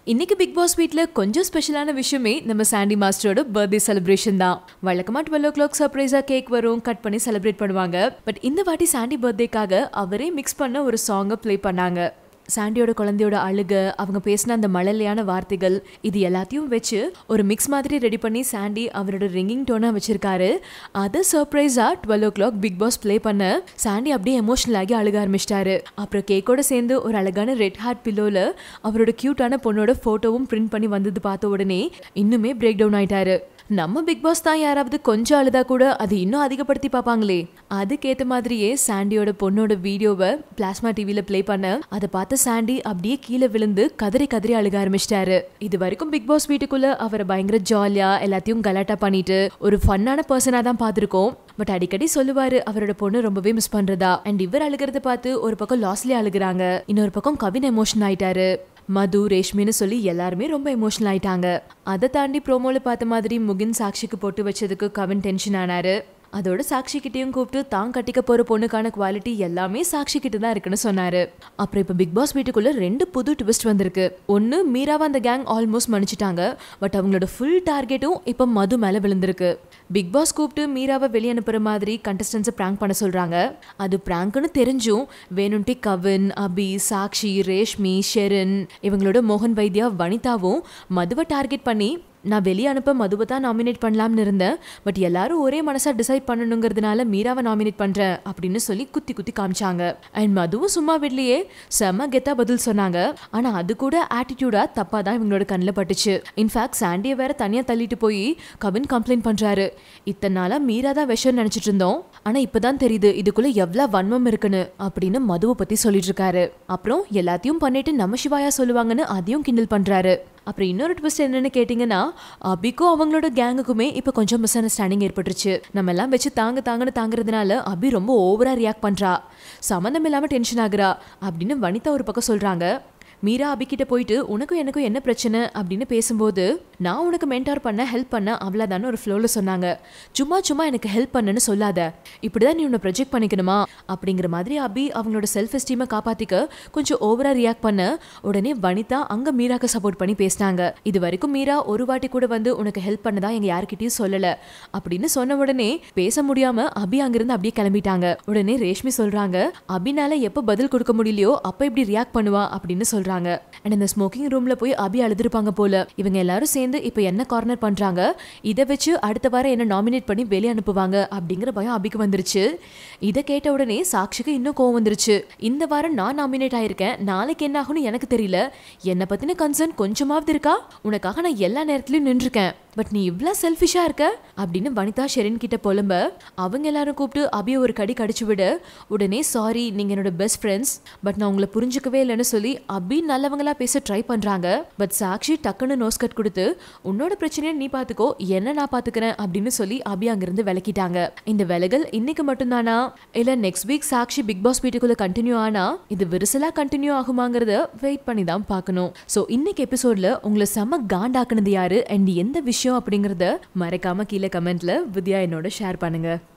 இன்னைக்கு big pass வீட்ல கொஞ்சம் ஸ்பெஷலான விஷயமே நம்ம சாண்டி மாஸ்டரோட பர்த்டே செலிப்ரேஷன் தான் வழக்கமா டுவெல் ஓ கிளாக் சர்ப்ரைஸா கேக் வரும் கட் பண்ணி செலிப்ரேட் பண்ணுவாங்க பட் இந்த வாட்டி சாண்டி பர்த்டேக்காக அவரே மிக்ஸ் பண்ண ஒரு சாங்கை ப்ளே பண்ணாங்க சாண்டியோட குழந்தையோட அழுக அவங்க பேசின அந்த மழலையான வார்த்தைகள் இது எல்லாத்தையும் வச்சு ஒரு மிக்ஸ் மாதிரி ரெடி பண்ணி சாண்டி அவரோட ரிங்கிங் டோனா வச்சிருக்காரு அதை சர்ப்ரைஸா twelve o'clock Bigg Boss play பண்ண சாண்டி அப்படியே எமோஷனல் ஆகி அழுக ஆரம்பிச்சிட்டாரு அப்புறம் கேக்கோட சேர்ந்து ஒரு அழகான ரெட் ஹார்ட் பில்லோல அவரோட கியூட்டான பொண்ணோட போட்டோவும் பிரிண்ட் பண்ணி வந்தது பார்த்த உடனே இன்னுமே பிரேக் டவுன் ஆயிட்டாரு நம்ம பிக் பாஸ் தான் யாராவது கொஞ்சம் அழுதா கூட அது இன்னும் அதிகப்படுத்தி பார்ப்பாங்களே அதுக்கேத்த மாதிரியே சாண்டியோட பொண்ணோட வீடியோவை பிளாஸ்மா டிவில ப்ளே பண்ண அதை பார்த்த சாண்டி அப்படியே கீழே விழுந்து கதறி கதறி அழுக ஆரம்பிச்சிட்டாரு இது வரைக்கும் பிக் பாஸ் வீட்டுக்குள்ள அவரை பயங்கர ஜாலியா எல்லாத்தையும் கலாட்டா பண்ணிட்டு ஒரு ஃபன்னான பர்சனா தான் பார்த்திருக்கோம் பட் அடிக்கடி சொல்லுவாரு அவரோட பொண்ணு ரொம்பவே மிஸ் பண்றதா அண்ட் இவர் அழுகிறத பார்த்து ஒரு பக்கம் லாஸ்லயே அழுகுறாங்க இன்னொரு பக்கம் கவின் எமோஷன் ஆயிட்டாரு மது ரேஷ்மின்னு சொல்லி எல்லாருமே ரொம்ப எமோஷனல் ஆயிட்டாங்க அதை தாண்டி ப்ரோமோல பார்த்த மாதிரி முகின் சாக்ஷிக்கு போட்டு வச்சதுக்கு கவின் டென்ஷன் ஆனாரு அதோட சாக்ஷி கிட்டயும் கூப்பிட்டு தான் கட்டிக்க போற பொண்ணுக்கான குவாலிட்டி எல்லாமே சாக்ஷி கிட்ட தான் இருக்குன்னு சொன்னாரு அப்புறம் இப்ப பிக் பாஸ் வீட்டுக்குள்ள ரெண்டு புது ட்விஸ்ட் வந்திருக்கு ஒன்னு மீராவா அந்த கேங் ஆல்மோஸ்ட் மன்னிச்சிட்டாங்க பட் அவங்களோட ஃபுல் டார்கெட்டும் இப்ப மது மேல விழுந்திருக்கு பிக் பாஸ் கூப்பிட்டு மீராவை வெளியே அனுப்புற மாதிரி கண்டஸ்டன்ஸை ப்ராங்க் பண்ண சொல்றாங்க அது ப்ராங்க்னு தெரிஞ்சும் வேணும்ட்டே கவின் அபி சாக்ஷி ரேஷ்மி ஷெரின் இவங்களோட மோகன் வைத்யா வனிதாவும் மதுவை டார்கெட் பண்ணி நான் வெளியே அனுப்ப மதுவை தான் நாமினேட் பண்ணலாம்னு இருந்தேன் பட் எல்லாரும் ஒரே மனசா டிசைட் பண்ணணுங்கிறதுனால மீராவை நாமினேட் பண்றேன் அப்படின்னு சொல்லி குத்தி குத்தி காமிச்சாங்க அண்ட் மதுவும் சும்மா விடலையே செம்ம கெத்தா பதில் சொன்னாங்க ஆனா அது கூட ஆட்டிடியூடா தப்பா தான் இவங்களோட கண்ணில் பட்டுச்சு இன்ஃபேக்ட் சாண்டியை வேற தனியா தள்ளிட்டு போய் கவின் கம்ப்ளைண்ட் பண்றாரு இத்தனை நாளா மீரா தான் விஷம் நினைச்சிட்டு இருந்தோம் ஆனா இப்பதான் தெரியுது இதுக்குள்ள எவ்வளவு வன்மம் இருக்குன்னு அப்படின்னு மதுவை பத்தி சொல்லிட்டு இருக்காரு அப்புறம் எல்லாத்தையும் பண்ணிட்டு நம்ம சிவாயா சொல்லுவாங்கன்னு அதையும் கிண்டல் பண்றாரு அப்புறம் இன்னொரு ட்விஸ்ட் என்னன்னு கேட்டிங்கன்னா அபிக்கும் அவங்களோட கேங்குக்குமே இப்போ கொஞ்சம் மிஸ் அண்டர்ஸ்டாண்டிங் ஏற்பட்டுருச்சு நம்ம எல்லாம் வச்சு தாங்க தாங்கன்னு தாங்குறதுனால அபி ரொம்ப ஓவரா ரியாக்ட் பண்றா சம்மந்தம் இல்லாம டென்ஷன் ஆகுறா அப்படின்னு வனிதா ஒரு பக்கம் சொல்றாங்க மீரா அபிக்கிட்ட போயிட்டு உனக்கும் எனக்கும் என்ன பிரச்சனை அப்படின்னு பேசும்போது நான் உனக்கு மென்டார் பண்ண ஹெல்ப் பண்ண அவ்வளோதானே ஒரு ஃப்ளோவில் சொன்னாங்க சும்மா சும்மா எனக்கு ஹெல்ப் பண்ணன்னு சொல்லாத இப்படிதான் நீ உன்னை ப்ரொஜெக்ட் பண்ணிக்கணுமா அப்படிங்கிற மாதிரி அபி அவங்களோட செல்ஃப் எஸ்டீமை காப்பாத்திக்க கொஞ்சம் ஓவரா ரியாக்ட் பண்ண உடனே வனிதா அங்க மீராக்கு சப்போர்ட் பண்ணி பேசினாங்க இது வரைக்கும் மீரா ஒரு வாட்டி கூட வந்து உனக்கு ஹெல்ப் பண்ணதா எங்க யார்கிட்டயும் சொல்லல அப்படின்னு சொன்ன உடனே பேச முடியாம அபி அங்கிருந்து அப்படியே கிளம்பிட்டாங்க உடனே ரேஷ்மி சொல்றாங்க அபினால எப்ப பதில் கொடுக்க முடியலையோ அப்ப இப்படி ரியாக்ட் பண்ணுவா அப்படின்னு சொல்றாங்க அண்ட் இந்த ஸ்மோக்கிங் ரூம்ல போய் அபி அழுதுருப்பாங்க போல இவங்க எல்லாரும் சேர்ந்து இப்ப என்ன கார்னர் பண்றாங்க இதை வச்சு அடுத்த வாரம் என்ன நாமினேட் பண்ணி வெளியே அனுப்புவாங்க அப்படிங்கிற பயம் அபிக்கு வந்துருச்சு இதை கேட்ட உடனே சாக்ஷிக்கு இன்னும் கோவம் வந்துருச்சு இந்த வாரம் நான் நாமினேட் ஆயிருக்கேன் நாளைக்கு என்ன ஆகும்னு எனக்கு தெரியல என்னை பத்தின கன்சர்ன் கொஞ்சமாவது இருக்கா உனக்காக நான் எல்லா நேரத்துலயும் நின்றுருக்கேன் பட் நீ இவ்வளோ செல்ஃபிஷா இருக்க அப்படின்னு வனிதா ஷெரின் கிட்ட புலம்ப அவங்க எல்லாரும் கூப்பிட்டு அபிய ஒரு கடி கடிச்சு விட உடனே சாரி நீங்க என்னோட பெஸ்ட் ஃப்ரெண்ட்ஸ் பட் நான் உங்களை புரிஞ்சுக்கவே இல்லைன்னு சொல்லி அபி நல்லவங்களா பேச ட்ரை பண்றாங்க பட் சாக்ஷி டக்குன்னு நோஸ் கட் கொடுத்து உன்னோட பிரச்சனையை நீ பாத்துக்கோ என்ன நான் பாத்துக்கிறேன் அப்படின்னு சொல்லி அபி அங்கிருந்து விலக்கிட்டாங்க இந்த விலகல் இன்னைக்கு மட்டும்தானா இல்ல next week Sakshi Bigg Boss வீட்டுக்குள்ள கண்டினியூ ஆனா இது விரிசலா கண்டினியூ ஆகுமாங்கிறத வெயிட் பண்ணி தான் பார்க்கணும் ஸோ இன்னைக்கு எபிசோட்ல உங்களை செம்ம காண்டாக்குனது யாரு அண்ட் எந்த விஷயம் அப்படிங்கறத மறக்காம கீழே கமெண்ட்ல வித்யா என்னோட ஷேர் பண்ணுங்க